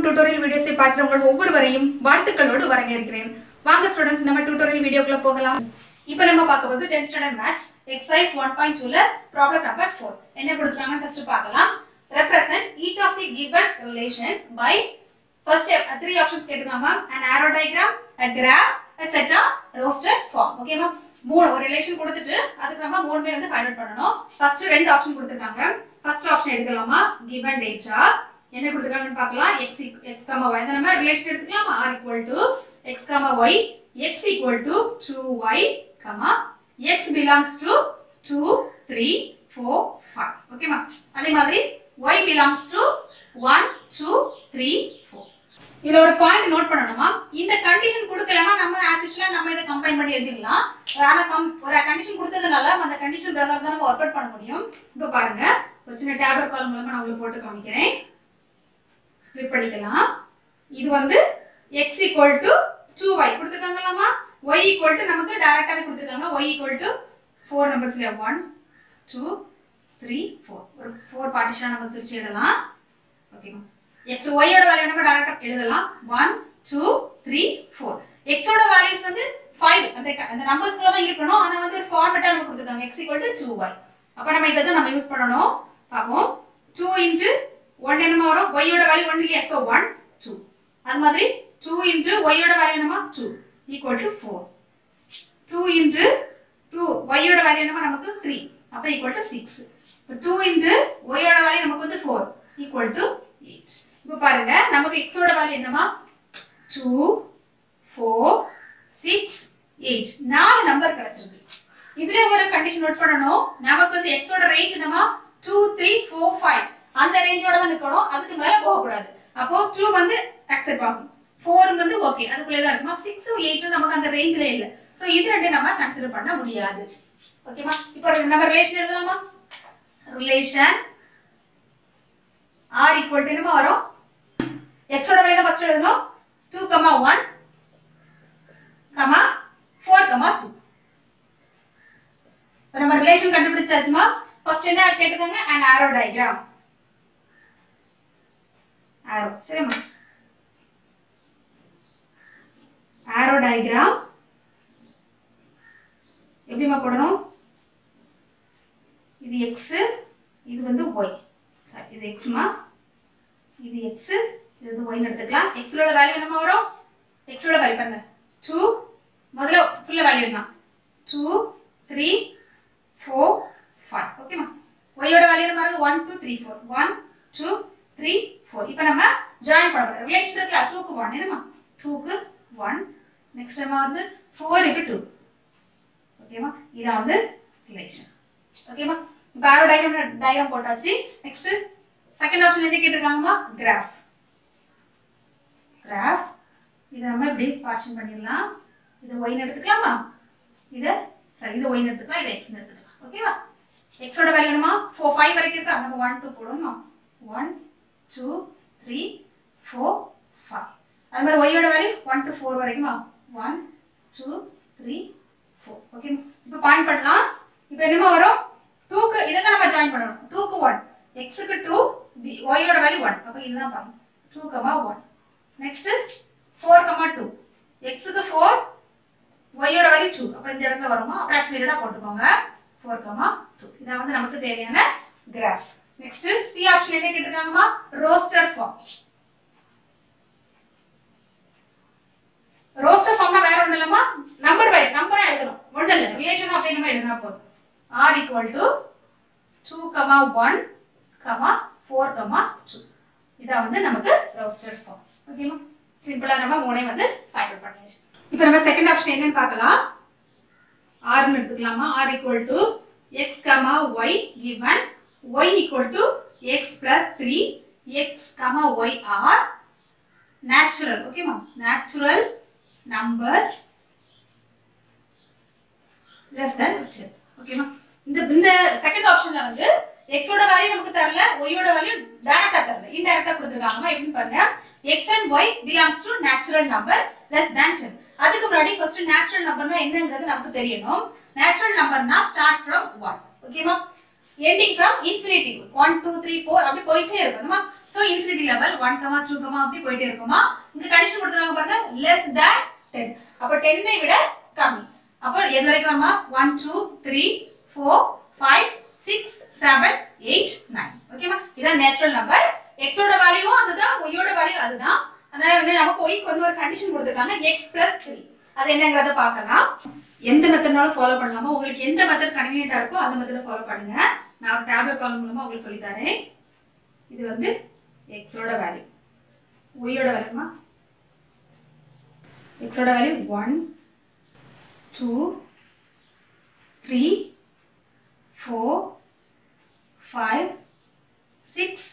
tutorial வீடியோஸை பார்க்குற உங்கள் ஒவ்வொருவரையும் வாழ்த்துக்களோடு வரவேற்கிறேன் வாங்க ஸ்டூடெண்ட்ஸ் நம்ம டியூட்டோரியல் வீடியோக்குள்ள போகலாம் இப்போ நம்ம பார்க்க போது 10th standard maths exercise one point டூல ப்ராப்ளம் நம்பர் ஃபோர் என்ன கொடுத்துருக்காங்கன்னு ஃபர்ஸ்ட் பார்க்கலாம் represent each of the given relations by first three options கேட்டிருக்காங்க an arrow diagram a graph a set of roster form okay ma'am மூணு ஒரு relation கொடுத்துட்டு அதுக்கு நம்ம மூணுமே வந்து ஃபைண்ட் அவுட் பண்ணணும் ஃபர்ஸ்ட் ரெண்டு ஆப்ஷன் கொடுத்துருக்காங்க ஃபர்ஸ்ட் ஆப்ஷன் எடுக்கலாமா given data என்ன கொடுத்துருக்காங்கன்னு பார்க்கலாம் x x y இந்த நம்ம ரிலேஷன் எடுத்துக்கலாம் r equal to x y x equal to 2y comma x belongs to 2 3 4 5 ஓகேமா அதே மாதிரி y belongs to 1 2 3 4 இதுல ஒரு பாயிண்ட் நோட் பண்ணணுமா இந்த கண்டிஷன் கொடுக்கலனா நம்ம ஆஸ் யூஷுவலா நம்ம இதை கம்பைன் பண்ணி எழுதிடலாம் ஆனா கம் ஒரு கண்டிஷன் கொடுத்ததுனால அந்த கண்டிஷன் பிரகாரம் தான் நம்ம ஒர்க் அவுட் பண்ண முடியும் இப்போ பாருங்க ஒரு சின்ன டேப்லெட் காலம் மூலமா நான் உங்களுக்கு போட்டு காமிக்கிறேன் ஸ்பிளிட் பண்ணிக்கலாம் இது வந்து x equal to 2y கொடுத்துருக்காங்களாமா y equal to நமக்கு டைரக்டாவே கொடுத்துருக்காங்க y equal to 4 நம்பர்ஸ்ல 1 2 3 4 ஒரு 4 பார்ட்டிஷனா நம்ம பிரிச்சு எழுதலாம் ஓகேமா x y ஓட வேல்யூ நம்ம டைரக்டா எழுதலாம் 1 2 3 4 x ஓட வேல்யூஸ் வந்து 5 அந்த அந்த நம்பர்ஸ்க்குள்ள தான் இருக்கணும் ஆனா வந்து ஒரு ஃபார்மேட்டா நம்ம கொடுத்துருக்காங்க x equal to 2y அப்ப நம்ம இதை தான் நம்ம யூஸ் பண்ணணும் பாப்போம் 2 இன்ட்டு 1 என்னமா வரும் y ஓட வேல்யூ 1 இல்லையா so 1 2 அது மாதிரி 2 இன்ட்டு y ஓட வேல்யூ என்னமா 2 ஈக்குவல் டு 4 2 இன்ட்டு 2 y ஓட வேல்யூ என்னமா நமக்கு 3 அப்ப ஈக்குவல் டு 6 இப்போ 2 இன்ட்டு y ஓட வேல்யூ நமக்கு வந்து 4 ஈக்குவல் டு 8 இப்போ பாருங்க நமக்கு x ஓட வேல்யூ என்னமா 2 4 6 8 நாலு நம்பர் கிடைச்சிருக்கு இதுல ஒரு கண்டிஷன் நோட் பண்ணணும் நமக்கு வந்து x ஓட ரேஞ்ச் என்னமா 2 3 4 5 அந்த ரேஞ்சோட தான் நிக்கணும் அதுக்கு மேல போக கூடாது அப்போ 2 வந்து அக்செப்ட் ஆகும் 4 வந்து ஓகே அதுக்குள்ளே தான் இருக்குமா 6 8 நமக்கு அந்த ரேஞ்சில இல்ல சோ இது ரெண்டு நம்ம கன்சிடர் பண்ண முடியாது ஓகேமா இப்போ நம்ம ரிலேஷன் எழுதலாமா ரிலேஷன் r equal to என்னமா வரும் x ஓட வேல்யூ தான் ஃபர்ஸ்ட் எழுதணும் 2 கமா 1 கமா 4 கமா 2 இப்போ நம்ம ரிலேஷன் கண்டுபிடிச்சாச்சுமா ஃபர்ஸ்ட் என்ன கேட்டுக்கோங்க an arrow diagram arrow சரிம்மா arrow diagram எப்படிமா போடணும் இது x இது வந்து y சரி இது xமா இது x இது வந்து y ன்னு எடுத்துக்கலாம் x ஓட வேல்யூ என்னமா வரும் x ஓட வேல்யூ பாருங்க 2 முதல்ல ஃபுல்லா வேல்யூ என்ன 2 3 4 5 ஓகேமா y ஓட வேல்யூ என்ன பாருங்க 1 2 3 4 1 2 3 4 இப்போ நம்ம ஜாயின் பண்ண போறோம் ரிலேஷன் இருக்குல்ல 2 க்கு 1 என்னமா 2 க்கு 1 நெக்ஸ்ட் நம்ம வந்து 4 into 2 ஓகேவா இதான் வந்து ரிலேஷன் ஓகேவா இப்போ ஆரோ டயக்ராம் டயக்ராம் போட்டாச்சு நெக்ஸ்ட் செகண்ட் ஆப்ஷன் என்ன கேட்டிருக்காங்கம்மா கிராஃப் கிராஃப் இதை நம்ம இப்படி பார்ஷன் பண்ணிடலாம் இதை ஒயின் எடுத்துக்கலாமா இதை சரி இதை ஒயின் எடுத்துக்கலாம் இதை எக்ஸ்னு எடுத்துக்கலாம் ஓகேவா எக்ஸோட வேல்யூ என்னமா ஃபோர் ஃபைவ் வரைக்கும் இருக்கா நம்ம ஒன் டூ போடணுமா one two three four five அது மாதிரி ஒய்யோட வேல்யூ ஒன் டு ஃபோர் வரைக்குமா one two three four okay இப்போ பாயிண்ட் பண்ணலாம் இப்போ என்னமா வரும் டூக்கு இதை தான் நம்ம ஜாயின் பண்ணணும் டூக்கு ஒன் எக்ஸுக்கு டூ ஒய்யோட வேல்யூ ஒன் அப்போ இதுதான் point two comma one next four comma two எக்ஸுக்கு ஃபோர் ஒய்யோட வேல்யூ டூ அப்போ இந்த இடத்துல வருமா அப்ராக்சிமேட்டடாக போட்டுக்கோங்க ஃபோர் கமா டூ இதான் வந்து நமக்கு தேவையான கிராஃப் நெக்ஸ்ட் சி ஆப்ஷன் என்ன கேட்டிருக்காங்கம்மா ரோஸ்டர் ஃபார்ம் ரோஸ்டர் ஃபார்ம்னா வேற ஒன்றும் இல்லைம்மா நம்பர் வைட் நம்பரா எழுதணும் ஒன்றும் இல்லை ரிலேஷன் அப்படின்னு நம்ம எழுதினா போதும் R equal to two comma one comma four comma two இதான் வந்து நமக்கு ரோஸ்டர் ஃபார்ம் ஓகேமா சிம்பிளாக நம்ம மூணே வந்து ஃபைண்ட் அவுட் பண்ணியாச்சு இப்போ நம்ம செகண்ட் ஆப்ஷன் என்னன்னு பார்க்கலாம் ஆர்னு எடுத்துக்கலாமா R equal to X comma Y given Y equal to X plus three X comma Y R natural ஓகேமா நேச்சுரல் நம்பர் லெஸ் தென் ஓகேமா இந்த இந்த செகண்ட் ஆப்ஷன்ல வந்து எக்ஸோட வேல்யூ நமக்கு தரல ஒய்யோட வேல்யூ டைரக்டா தரல இன்டைரக்டா கொடுத்துருக்காங்க எப்படின்னு பாருங்க X and Y belongs to natural number less than ten அதுக்கு முன்னாடி ஃபர்ஸ்ட் நேச்சுரல் நம்பர்னா என்னங்கிறது நமக்கு தெரியணும் நேச்சுரல் நம்பர்னா ஸ்டார்ட் ஃப்ரம் ஒன் ஓகேமா எண்டிங் from infinity one two three four அப்படி போயிட்டே இருக்கணுமா so infinity level one comma two comma அப்படி போயிட்டே இருக்குமா இங்க கண்டிஷன் கொடுத்துருக்காங்க பாருங்க லெஸ் தேன் டென் அப்போ டென்னை விட கம்மி அப்போ எது வரைக்கும் வருமா one two three four five six seven eight nine ஓகேவா இதான் நேச்சுரல் நம்பர் எக்ஸோட வேல்யூவும் அதுதான் ஒய்யோட வேல்யூ அதுதான் அதனால வந்து நமக்கு ஒய்க்கு வந்து ஒரு கண்டிஷன் கொடுத்துருக்காங்க எக்ஸ் பிளஸ் த்ரீ அது என்னங்கிறத பார்க்கலாம் எந்த மெத்தட்னாலும் ஃபாலோ பண்ணலாமா உங்களுக்கு எந்த மெத்தட் கன்வீனியன்ட்டா இருக்கோ அந்த மெத்தடை ஃபாலோ பண்ணுங்க நான் ஒரு டேப்லெட் காலம் மூலமா உங்களுக்கு சொல்லி தரேன் இது வந்து எக்ஸோட வேல்யூ ஒய்யோட வேல்யூமா எக்ஸோட value one two three four five six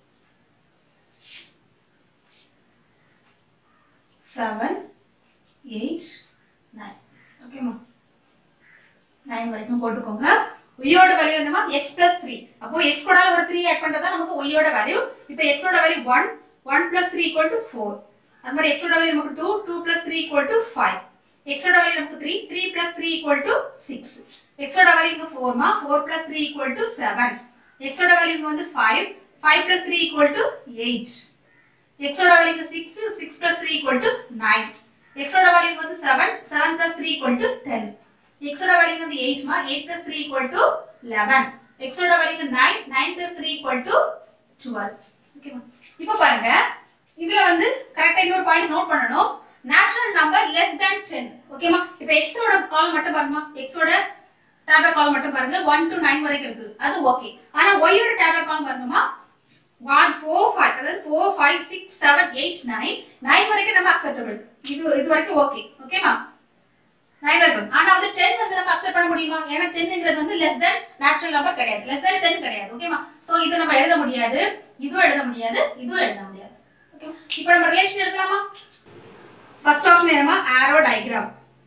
seven eight nine ஓகேம்மா நைன் வரைக்கும் போட்டுக்கோங்க ஒய்யோட வேல்யூ என்னமா எக்ஸ் பிளஸ் த்ரீ அப்போ எக்ஸ் கூட ஒரு த்ரீ ஆட் பண்றதா நமக்கு ஒய்யோட வேல்யூ இப்போ எக்ஸோட value one one plus three equal to four அது மாதிரி எக்ஸோட வேல்யூ நமக்கு two two plus three equal to five எக்ஸோட வேல்யூ நமக்கு three three plus three equal to six எக்ஸோட வேல்யூ இங்க ஃபோர்மா four plus three equal to seven எக்ஸோட வேல்யூ இங்க வந்து five five plus three equal to eight எக்ஸோட வேல்யூ இங்க six six plus three equal to nine எக்ஸோட வேல்யூ வந்து seven seven plus three equal to ten எக்ஸோட வேல்யூ வந்து எயிட்மா eight plus three equal to eleven எக்ஸோட value nine nine plus three equal to twelve ஓகேவா இப்போ பாருங்க இதுல வந்து கரெக்டா இன்னொரு பாயிண்ட் நோட் பண்ணணும் natural number less than ten ஓகேமா இப்போ எக்ஸோட கால் மட்டும் பாருமா எக்ஸோட டேப்லெட் கால் மட்டும் பாருங்க ஒன் டு நைன் வரைக்கும் இருக்குது அது ஓகே ஆனா ஒய்யோட டேப்லெட் கால் பாருங்கம்மா ஒன் ஃபோர் ஃபைவ் அதாவது four five six seven eight nine nine வரைக்கும் நம்ம அக்செப்டபிள் இது இது வரைக்கும் ஓகே ஓகேமா நைன் வரைக்கும் ஆனா வந்து டென் வந்து நம்ம அக்செப்ட் பண்ண முடியுமா ஏன்னா டென்னுங்கிறது வந்து லெஸ் தென் நேச்சுரல் நம்பர் கிடையாது லெஸ் தென் டென் கிடையாது ஓகேமா சோ இது நம்ம எழுத முடியாது இதுவும் எழுத முடியாது இதுவும் எழுத முடியாது ஓகே இப்போ நம்ம ரிலேஷன் எழுதலாமா ஃபர்ஸ்ட் ஆப்ஷன் என்னமா ஆரோ டயக்ராம்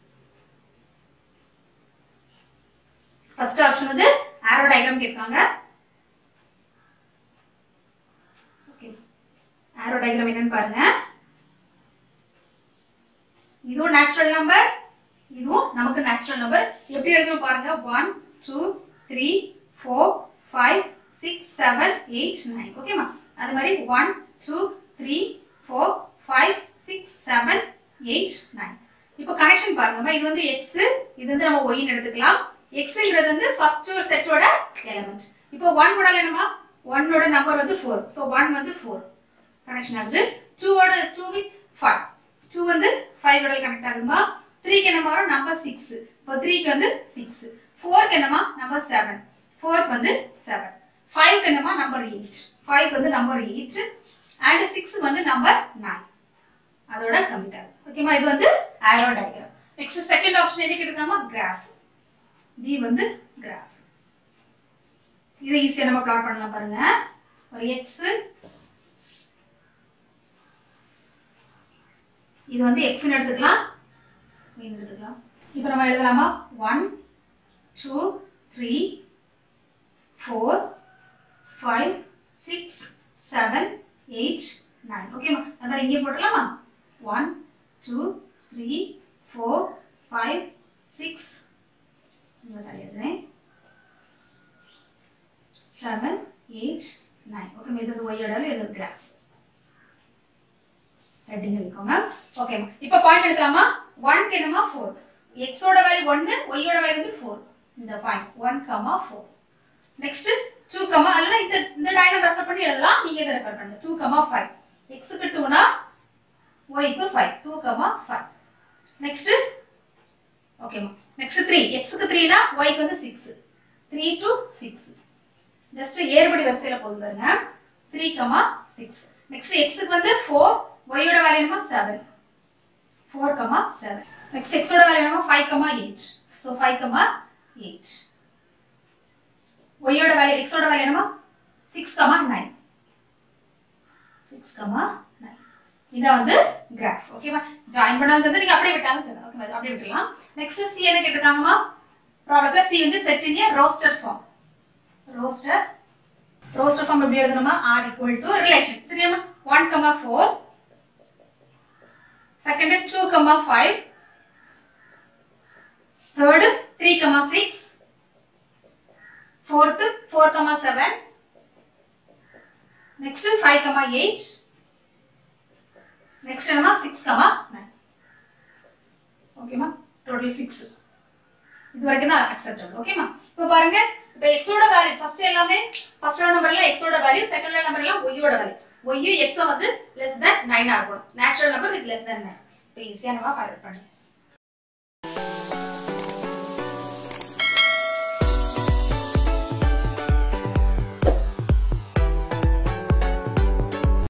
ஃபர்ஸ்ட் ஆப்ஷன் வந்து ஆரோ டயக்ராம் கேட்காங்க ஓகே ஆரோ டயக்ராம் என்னன்னு பாருங்க இதுவும் நேச்சுரல் நம்பர் இதுவும் நமக்கு நேச்சுரல் நம்பர் எப்படி எழுதணும் பாருங்க one two three four five six seven eight nine ஓகேமா அது மாதிரி one two three four five six seven eight nine இப்போ கனெக்ஷன் பாருங்கம்மா இது வந்து எக்ஸ் இது வந்து நம்ம ஒய்னு எடுத்துக்கலாம் எக்ஸுங்கிறது வந்து ஃபர்ஸ்ட் செட்டோட எலமெண்ட் இப்போ ஒன் கூட என்னமா ஒன்னோட நம்பர் வந்து ஃபோர் ஸோ ஒன் வந்து ஃபோர் கனெக்ஷன் ஆகுது டூவோட டூ வித் ஃபைவ் டூ வந்து ஃபைவோட கனெக்ட் ஆகுமா த்ரீக்கு என்னமா வரும் நம்பர் சிக்ஸ் இப்போ த்ரீக்கு வந்து சிக்ஸ் ஃபோருக்கு என்னமா நம்பர் செவன் ஃபோருக்கு வந்து செவன் ஃபைவ்க்கு என்னமா நம்பர் எயிட் ஃபைவ் வந்து நம்பர் எயிட் அண்ட் சிக்ஸ் வந்து நம்பர் நைன் அதோட கம்ப்ளீட் ஆகும் ஓகேமா இது வந்து arrow diagram next second option எதுக்கு எடுக்காம கிராஃப் பி வந்து கிராஃப் இதை ஈஸியாக நம்ம பிளாட் பண்ணலாம் பாருங்க ஒரு எக்ஸ் இது வந்து எக்ஸ்னு எடுத்துக்கலாம் மீன் எடுத்துக்கலாம் இப்போ நம்ம எழுதலாமா one two three four five six seven eight nine ஓகேம்மா அது மாதிரி இங்கே போட்டுடலாமா one two three four five six எழுதுறேன் செவன் எயிட் நைன் ஓகே இது வந்து ஒய்யோட இது கிராஃப் ஹெட்டிங் இருக்கோங்க ஓகேம்மா இப்போ பாயிண்ட் எழுதலாமா ஒன்க்கு என்னமா ஃபோர் எக்ஸோட வேல்யூ ஒன்று ஒய்யோட வேல்யூ வந்து ஃபோர் இந்த point one comma four next two comma அல்லனா இந்த இந்த டயக்ராம் ரெஃபர் பண்ணி எழுதலாம் நீங்க இதை ரெஃபர் பண்ணுங்க டூ கமா ஃபைவ் எக்ஸுக்கு டூனா ஒய்க்கு five two comma five next ஓகேம்மா நெக்ஸ்ட் த்ரீ எக்ஸுக்கு த்ரீனா ஒய்க்கு வந்து six three to six just ஏறுபடி வரிசையில் போகுது பாருங்க த்ரீ கமா சிக்ஸ் நெக்ஸ்ட் எக்ஸுக்கு வந்து ஃபோர் ஒய்யோட வேல்யூ என்னமா seven four comma seven next எக்ஸோட வேல்யூ என்னமா five comma eight so five comma eight ஒய்யோட வேல்யூ எக்ஸோட வேல்யூ என்னமா six comma nine six comma nine இதான் வந்து கிராஃப் ஓகேவா ஜாயின் பண்ணாலும் சரி நீங்க அப்படியே விட்டாலும் சரி ஓகே அப்படியே விட்டுலாம் நெக்ஸ்ட் சி என்ன கேட்டிருக்காங்கம்மா ப்ராப்ளத்தில் சி வந்து set in roster form roster roster form எப்படி எழுதணுமா ஆர் ஈக்குவல் டு ரிலேஷன் சரியாமா one comma four second two comma five third three comma six fourth four comma seven next five comma eight next என்னமா six comma nine ஓகேமா total six இது வரைக்கும் தான் acceptable ஓகேமா இப்போ பாருங்க இப்போ எக்ஸோட வேல்யூ ஃபர்ஸ்ட் எல்லாமே ஃபர்ஸ்ட் நம்பர்ல எக்ஸோட வேல்யூ செகண்ட் நம்பர்ல ஒய்யோட வேல்யூ ஒய்யு எக்ஸை வந்து லெஸ் தென் நைனாக இருக்கணும் natural number with less than nine இப்போ ஈஸியாக நம்ம ஃபைண்ட் பண்ணி